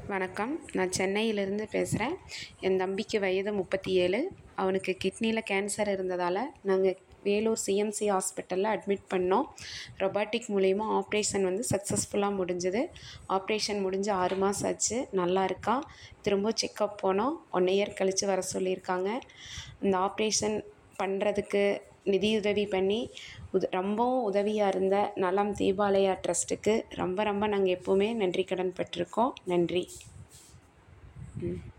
வணக்கம் நான் சென்னையிலேருந்து பேசுகிறேன் என் தம்பிக்கு வயது முப்பத்தி ஏழு அவனுக்கு கிட்னியில் கேன்சர் இருந்ததால் நாங்கள் வேலூர் சிஎம்சி ஹாஸ்பிட்டலில் அட்மிட் பண்ணோம் ரொபாட்டிக் மூலிமா ஆப்ரேஷன் வந்து சக்ஸஸ்ஃபுல்லாக முடிஞ்சுது ஆப்ரேஷன் முடிஞ்சு ஆறு மாதம் ஆச்சு நல்லா இருக்கான் திரும்ப செக்கப் போனோம் ஒன் இயர் கழித்து வர சொல்லியிருக்காங்க இந்த ஆப்ரேஷன் பண்ணுறதுக்கு நிதியுதவி பண்ணி உத ரொம்பவும் உதவியாக இருந்த நலம் தீபாலயா ட்ரஸ்ட்டுக்கு ரொம்ப ரொம்ப நாங்கள் எப்போவுமே நன்றி கடன் பட்டிருக்கோம் நன்றி ம்